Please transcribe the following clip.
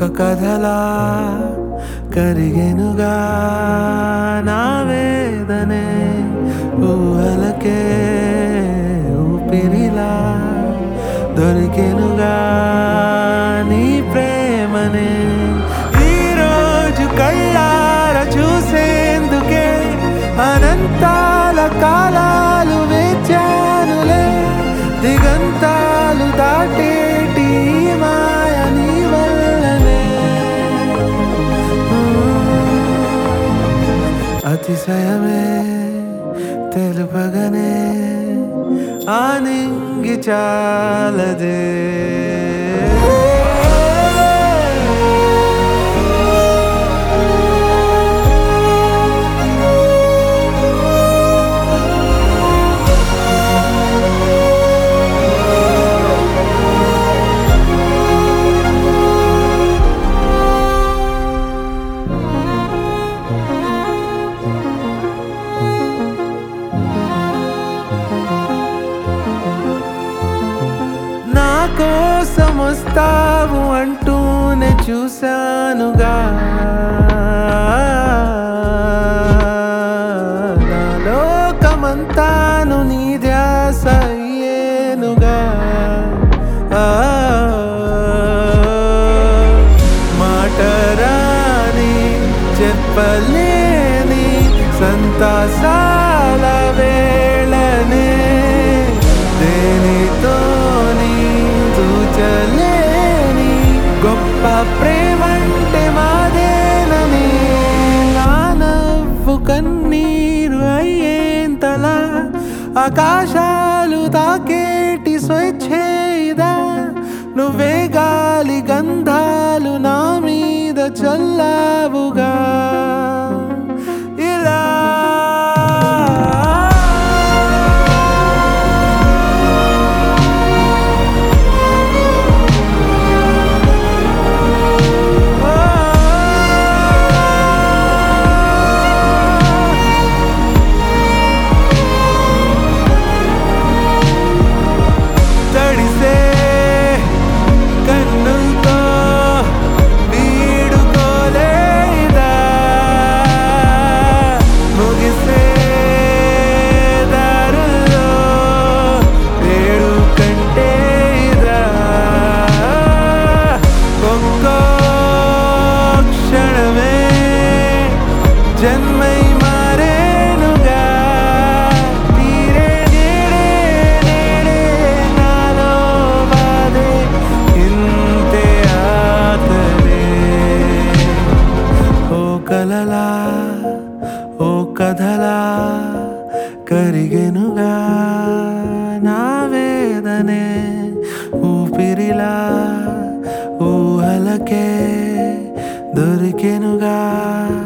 ఒక కథలా కరిగెనుగా నా వేదనే ఊహలకే ఊపిరిలా దొరికెనుగా నీ ప్రేమనే ఈరోజు కళ్ళార చూసేందుకే అనంతాల కాలాలు వేచానులే దిగంతాలు దాటేటి ఈ మాయ నీ వల్లనే అతిశయమే తెలుపగనే ఆనింగి చాలదే నా కోసం వస్తావు అంటూనే చూశానుగా నా లోకమంతాను నీ ధ్యాస అయ్యేనుగా ఆ, మాటరాని చెప్పలేని సంతాసాల వేళనే దేనితోని తూచలేని గొప్ప ప్రేమంటే మాదేనని నా నవ్వు కన్నీరు అయ్యేంతలా ఆకాశాలు తాకేటి స్వచ్ఛేదా నువ్వే గాలి గంధాలు నా మీద చల్లావుగా ఇలా తడిసే కన్నులతో వీడుకోలేదా ముగిసే దారుల్లో వేడు కంటే ఇదా ఒక్కో క్షణమే జన్మై మారేనుగా తీరే నేడే నేడే నాలో బాధే ఇంతే ఆతనే ఓ కలలా ఓ కథలా కరిగెనుగా నా వేదనే ఊపిరిలా ఊహలకే దొరికెనుగా